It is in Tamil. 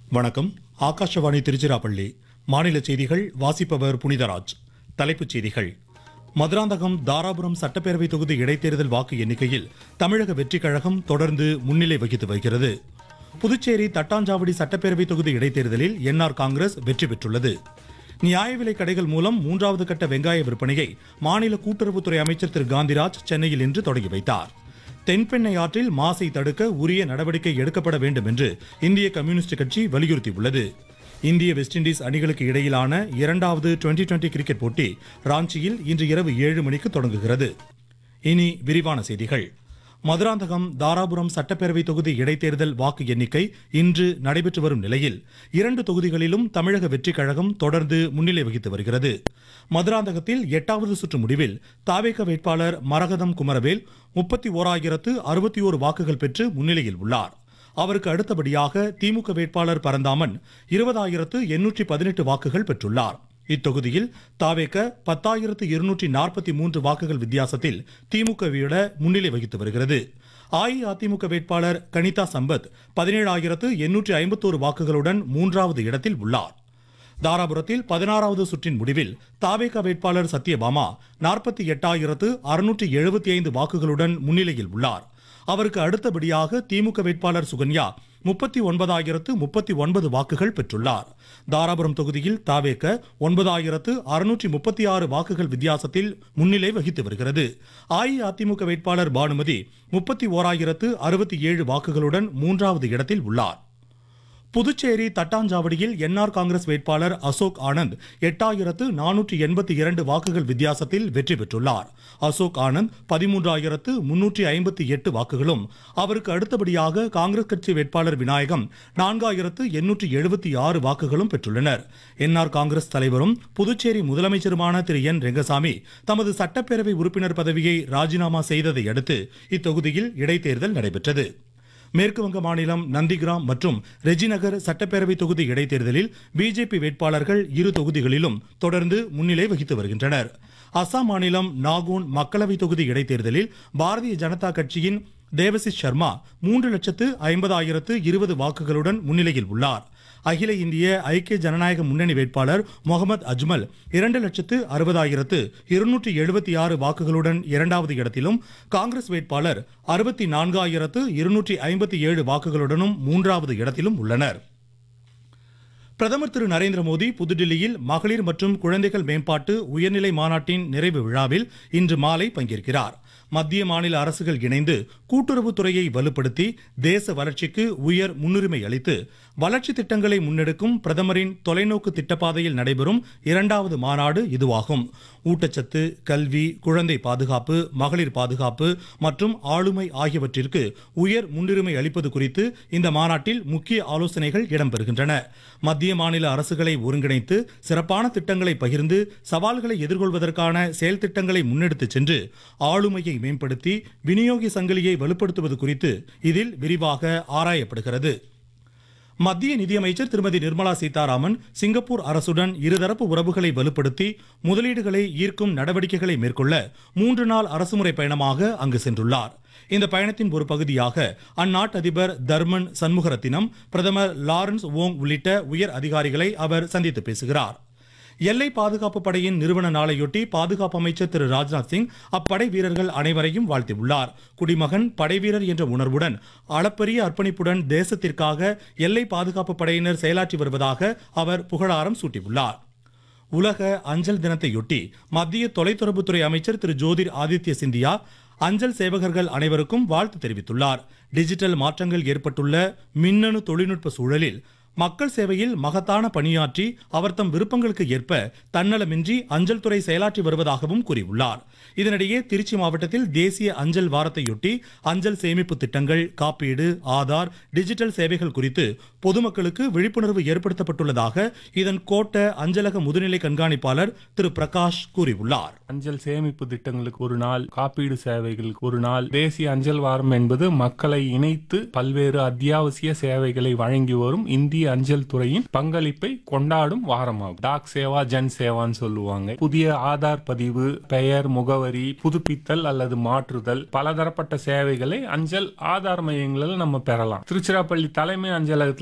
வணக்கம் ஆகாஷவாணி திருச்சிராப்பள்ளி மாநில செய்திகள் வாசிப்பவர் புனிதராஜ் தலைப்புச் செய்திகள் மதுராந்தகம் தாராபுரம் சட்டப்பேரவை தொகுதி இடைத்தேர்தல் வாக்கு எண்ணிக்கையில் தமிழக வெற்றிக் கழகம் தொடர்ந்து முன்னிலை வகித்து வருகிறது புதுச்சேரி தட்டாஞ்சாவடி சட்டப்பேரவை தொகுதி இடைத்தேர்தலில் என்ஆர் காங்கிரஸ் வெற்றி பெற்றுள்ளது நியாய விலைக் கடைகள் மூலம் மூன்றாவது கட்ட வெங்காய விற்பனையை மாநில கூட்டுறவுத்துறை அமைச்சர் திரு காந்திராஜ் சென்னையில் இன்று தொடங்கி வைத்தார் தென்பெண்ணை ஆற்றில் மாசை தடுக்க உரிய நடவடிக்கை எடுக்கப்பட வேண்டும் என்று இந்திய கம்யூனிஸ்ட் கட்சி வலியுறுத்தியுள்ளது இந்திய வெஸ்ட் இண்டீஸ் அணிகளுக்கு இடையிலான இரண்டாவது டுவெண்டி டுவெண்டி கிரிக்கெட் போட்டி ராஞ்சியில் இன்று இரவு ஏழு மணிக்கு தொடங்குகிறது இனி விரிவான செய்திகள் மதுராந்தகம் தாராபுரம் சட்டப்பேரவை தொகுதி இடைத்தேர்தல் வாக்கு எண்ணிக்கை இன்று நடைபெற்று வரும் நிலையில் இரண்டு தொகுதிகளிலும் தமிழக வெற்றிக் கழகம் தொடர்ந்து முன்னிலை வகித்து வருகிறது மதுராந்தகத்தில் எட்டாவது சுற்று முடிவில் தாவேக வேட்பாளர் மரகதம் குமரவேல் முப்பத்தி ஓராயிரத்து அறுபத்தி ஓரு வாக்குகள் பெற்று முன்னிலையில் உள்ளார் அவருக்கு அடுத்தபடியாக திமுக வேட்பாளர் பரந்தாமன் இருபதாயிரத்து எண்ணூற்றி பதினெட்டு வாக்குகள் பெற்றுள்ளார் இத்தொகுதியில் தாவேக பத்தாயிரத்து இருநூற்றி நாற்பத்தி மூன்று வாக்குகள் வித்தியாசத்தில் திமுக விட முன்னிலை வகித்து வருகிறது அஇஅதிமுக வேட்பாளர் கனிதா சம்பத் பதினேழாயிரத்து எண்ணூற்றி ஐம்பத்தோரு வாக்குகளுடன் மூன்றாவது இடத்தில் உள்ளார் தாராபுரத்தில் பதினாறாவது சுற்றின் முடிவில் தாவேக வேட்பாளர் சத்யபாமா நாற்பத்தி எட்டாயிரத்து அறுநூற்றி எழுபத்தி ஐந்து வாக்குகளுடன் முன்னிலையில் உள்ளார் அவருக்கு அடுத்தபடியாக திமுக வேட்பாளர் சுகன்யா முப்பத்தி ஒன்பதாயிரத்து முப்பத்தி ஒன்பது வாக்குகள் பெற்றுள்ளார் தாராபுரம் தொகுதியில் தாவேக்க ஒன்பதாயிரத்து அறுநூற்றி முப்பத்தி ஆறு வாக்குகள் வித்தியாசத்தில் முன்னிலை வகித்து வருகிறது அஇஅதிமுக வேட்பாளர் பானுமதி முப்பத்தி ஓராயிரத்து அறுபத்தி ஏழு வாக்குகளுடன் மூன்றாவது இடத்தில் உள்ளார் புதுச்சேரி தட்டாஞ்சாவடியில் என்ஆர் காங்கிரஸ் வேட்பாளர் அசோக் ஆனந்த் எட்டாயிரத்து நானூற்றி எண்பத்தி இரண்டு வாக்குகள் வித்தியாசத்தில் வெற்றி பெற்றுள்ளார் அசோக் ஆனந்த் பதிமூன்றாயிரத்து முன்னூற்றி ஐம்பத்தி எட்டு வாக்குகளும் அவருக்கு அடுத்தபடியாக காங்கிரஸ் கட்சி வேட்பாளர் விநாயகம் நான்காயிரத்து எண்ணூற்றி எழுபத்தி ஆறு வாக்குகளும் பெற்றுள்ளனர் என்ஆர் காங்கிரஸ் தலைவரும் புதுச்சேரி முதலமைச்சருமான திரு என் ரெங்கசாமி தமது சட்டப்பேரவை உறுப்பினர் பதவியை ராஜினாமா செய்ததை அடுத்து இத்தொகுதியில் இடைத்தேர்தல் நடைபெற்றது மேற்கு வங்க மாநிலம் நந்திகிராம் மற்றும் ரெஜிநகர் சட்டப்பேரவை தொகுதி இடைத்தேர்தலில் பிஜேபி வேட்பாளர்கள் இரு தொகுதிகளிலும் தொடர்ந்து முன்னிலை வகித்து வருகின்றனர் அசாம் மாநிலம் நாகோன் மக்களவை தொகுதி இடைத்தேர்தலில் பாரதிய ஜனதா கட்சியின் தேவசிஸ் சர்மா மூன்று லட்சத்து ஐம்பதாயிரத்து இருபது வாக்குகளுடன் முன்னிலையில் உள்ளார் அகில இந்திய ஐக்கிய ஜனநாயக முன்னணி வேட்பாளர் முகமது அஜ்மல் இரண்டு லட்சத்து அறுபதாயிரத்து இருநூற்றி எழுபத்தி ஆறு வாக்குகளுடன் இரண்டாவது இடத்திலும் காங்கிரஸ் வேட்பாளர் அறுபத்தி நான்காயிரத்து இருநூற்றி ஐம்பத்தி ஏழு வாக்குகளுடனும் மூன்றாவது இடத்திலும் உள்ளனர் பிரதமர் திரு நரேந்திர மோடி புதுடில்லியில் மகளிர் மற்றும் குழந்தைகள் மேம்பாட்டு உயர்நிலை மாநாட்டின் நிறைவு விழாவில் இன்று மாலை பங்கேற்கிறார் மத்திய மாநில அரசுகள் இணைந்து கூட்டுறவுத்துறையை வலுப்படுத்தி தேச வளர்ச்சிக்கு உயர் முன்னுரிமை அளித்து வளர்ச்சி திட்டங்களை முன்னெடுக்கும் பிரதமரின் தொலைநோக்கு திட்டப்பாதையில் நடைபெறும் இரண்டாவது மாநாடு இதுவாகும் ஊட்டச்சத்து கல்வி குழந்தை பாதுகாப்பு மகளிர் பாதுகாப்பு மற்றும் ஆளுமை ஆகியவற்றிற்கு உயர் முன்னுரிமை அளிப்பது குறித்து இந்த மாநாட்டில் முக்கிய ஆலோசனைகள் இடம்பெறுகின்றன மத்திய மாநில அரசுகளை ஒருங்கிணைத்து சிறப்பான திட்டங்களை பகிர்ந்து சவால்களை எதிர்கொள்வதற்கான செயல் திட்டங்களை முன்னெடுத்துச் சென்று ஆளுமையை மேம்படுத்தி விநியோக சங்கிலியை வலுப்படுத்துவது குறித்து இதில் விரிவாக ஆராயப்படுகிறது மத்திய நிதியமைச்சர் திருமதி நிர்மலா சீதாராமன் சிங்கப்பூர் அரசுடன் இருதரப்பு உறவுகளை வலுப்படுத்தி முதலீடுகளை ஈர்க்கும் நடவடிக்கைகளை மேற்கொள்ள மூன்று நாள் அரசுமுறை பயணமாக அங்கு சென்றுள்ளார் இந்த பயணத்தின் ஒரு பகுதியாக அந்நாட்டு அதிபர் தர்மன் சண்முகரத்தினம் பிரதமர் லாரன்ஸ் ஓங் உள்ளிட்ட உயர் அதிகாரிகளை அவர் சந்தித்து பேசுகிறார் எல்லை பாதுகாப்பு படையின் நிறுவன நாளையொட்டி பாதுகாப்பு அமைச்சர் திரு ராஜ்நாத் சிங் அப்படை வீரர்கள் அனைவரையும் வாழ்த்தியுள்ளார் குடிமகன் படைவீரர் என்ற உணர்வுடன் அளப்பரிய அர்ப்பணிப்புடன் தேசத்திற்காக எல்லை பாதுகாப்பு படையினர் செயலாற்றி வருவதாக அவர் புகழாரம் சூட்டியுள்ளார் உலக அஞ்சல் தினத்தையொட்டி மத்திய தொலைத்தொடர்புத்துறை அமைச்சர் திரு ஜோதிர் ஆதித்ய சிந்தியா அஞ்சல் சேவகர்கள் அனைவருக்கும் வாழ்த்து தெரிவித்துள்ளார் டிஜிட்டல் மாற்றங்கள் ஏற்பட்டுள்ள மின்னணு தொழில்நுட்ப சூழலில் மக்கள் சேவையில் மகத்தான பணியாற்றி அவர் தம் விருப்பங்களுக்கு ஏற்ப தன்னலமின்றி அஞ்சல் துறை செயலாற்றி வருவதாகவும் கூறியுள்ளார் இதனிடையே திருச்சி மாவட்டத்தில் தேசிய அஞ்சல் வாரத்தையொட்டி அஞ்சல் சேமிப்பு திட்டங்கள் காப்பீடு ஆதார் டிஜிட்டல் சேவைகள் குறித்து பொதுமக்களுக்கு விழிப்புணர்வு ஏற்படுத்தப்பட்டுள்ளதாக இதன் கோட்ட அஞ்சலக முதுநிலை கண்காணிப்பாளர் திரு பிரகாஷ் கூறியுள்ளார் அஞ்சல் சேமிப்பு திட்டங்களுக்கு ஒரு நாள் காப்பீடு சேவைகளுக்கு ஒரு நாள் தேசிய அஞ்சல் வாரம் என்பது மக்களை இணைத்து பல்வேறு அத்தியாவசிய சேவைகளை வழங்கி வரும் இந்திய அஞ்சல் துறையின் பங்களிப்பை கொண்டாடும் வாரமாகும் டாக் சேவா ஜன் சேவான்னு சொல்லுவாங்க புதிய ஆதார் பதிவு பெயர் முகவரி புதுப்பித்தல் அல்லது மாற்றுதல் பலதரப்பட்ட சேவைகளை அஞ்சல் ஆதார் மையங்களில் நம்ம பெறலாம் திருச்சிராப்பள்ளி தலைமை அஞ்சலகத்தில்